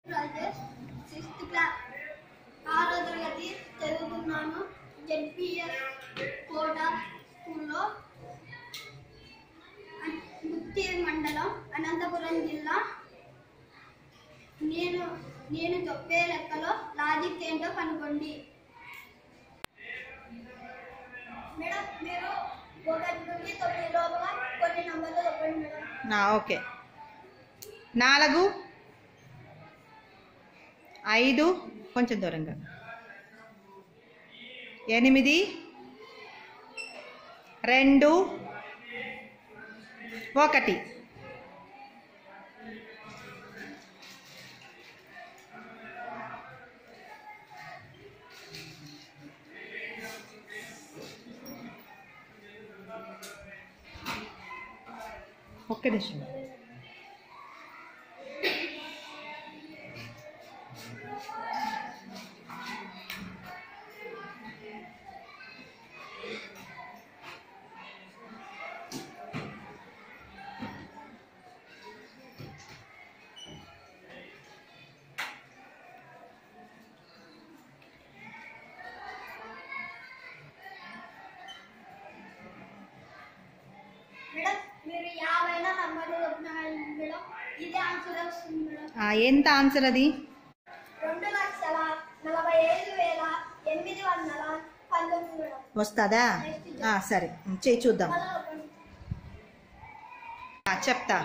Rajesh sixth class ఆరో తరగతి చదువుతున్నాను జెడ్పిఎస్ కోట స్కూల్లో అన్- ముత్తేరు మండలం అనంతపురం జిల్లా నేను నేను చెప్పే లెక్కలో లాజిక్ ఏంటో కనుగొండి మేడం మీరు ఒకటి నుండి తొమ్మిది లోపల కొన్ని నంబర్లు చెప్పండి మేడం నా ఓకే నాలుగు ఐదు కొంచెం దూరంగా ఎనిమిది రెండు ఒకటి ఒక్క నిమిషం మేడం మీరు యాభైనా నంబర్లు చెప్పినారు మేడం ఇది ఆన్సర్ వస్తుంది మేడం ఆ, ఎంత ఆన్సర్ అది రెండు లక్షల నలభై ఐదు వేల ఎనిమిది వందల పంతొమ్మిది మేడం వస్తుందా ఆ, సరే చేయి చూద్దాం మళ్ళా చెప్పండి. ఆ, చెప్తా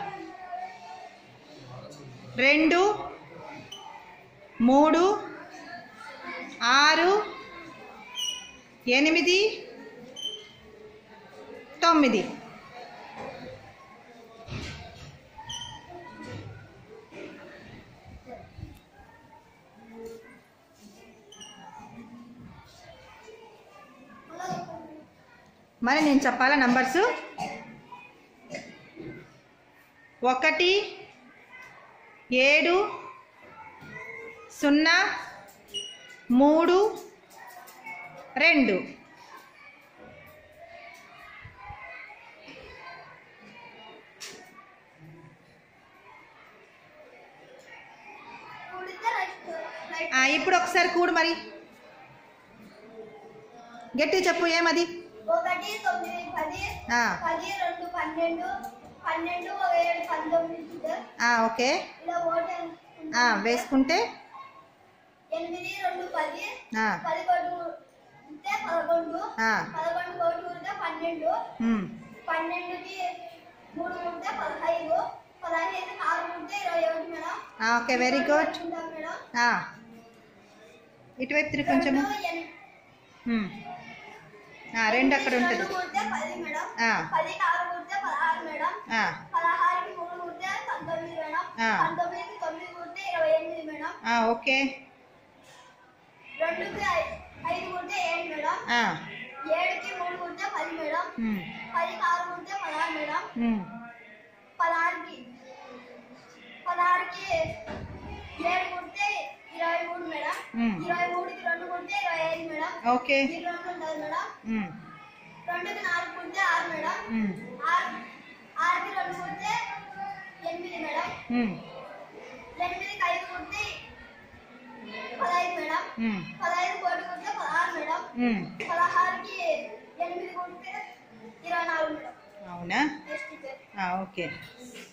రెండు మూడు ఆరు ఎనిమిది తొమ్మిది మళ్ళా చెప్పండి. మరి నేను చెప్పాలా నంబర్స్ ఒకటి ఏడు సున్నా మూడు రెండు కూడితే రైట్ రైట్ ఆ, ఇప్పుడు ఒకసారి కూడు మరి గట్టిగా చెప్పు ఏమది ఒకటి తొమ్మిది పది ఆ, పది రెండు పన్నెండు పన్నెండు ఒక ఏడు పంతొమ్మిది ఆ, ఓకే ఇలా ఓటు ఆ, వేసుకుంటే ఎనిమిది రెండు పది ఆ, పది కోటి ఉంటే పదకొండు ఆ, పదకొండు కోటి ఉంటే పన్నెండు ఉమ్, పన్నెండుకి మూడు ఉంటే పదహైదు పదహైదు ఆరు ఉంటే ఇరవై ఒకటి మేడం ఆ, ఓకే వెరీ గుడ్ ఉంటాం మేడం ఆ, ఇటువైపు తిరిగి కొంచెము రెండు ఎన్- ఉమ్. ఆ, రెండు అక్కడ ఉంటుంది రెండు కూడితే పది మేడం ఆ, పదికి ఆరు కూడితే పదహారు మేడం ఆ, పదహారుకి మూడు కూడితే పంతొమ్మిది మేడం ఆ. పంతొమ్మిదికి తొమ్మిది కూడితే ఇరవై ఎనిమిది మేడం ఆ, ఓకే రెండుకి ఐ- ఐదు కూడితే ఏడు మేడం ఆ, ఏడుకి మూడు కూడితే పది మేడం ఉమ్, పదికి ఆరు కూడితే పదహారు మేడం ఉమ్, పదహారుకి పదహారుకి ఏడు కుడితే ఇరవై మూడు మేడం ఉమ్, ఇరవై మూడుకి రెండు కుడితే ఇరవై ఐదు మేడం ఓకే ఈ రెండు ఉంటుంది మేడం ఉమ్, రెండుకి నాలుగు కుడితే ఆరు మేడం ఉమ్, ఆరు ఆరుకి రెండు కుడితే ఎనిమిది మేడం ఉమ్, ఎనిమిదికి ఐదు కుడితే పదహైదు మేడం ఉమ్, పదహైదు కోటి కుడితే పదహారు మేడం ఉమ్. పదహారుకి ఎనిమిది కుడితే ఇరవై నాలుగు మేడం అవునా నెక్స్ట్ టీచర్ ఆ, ఓకే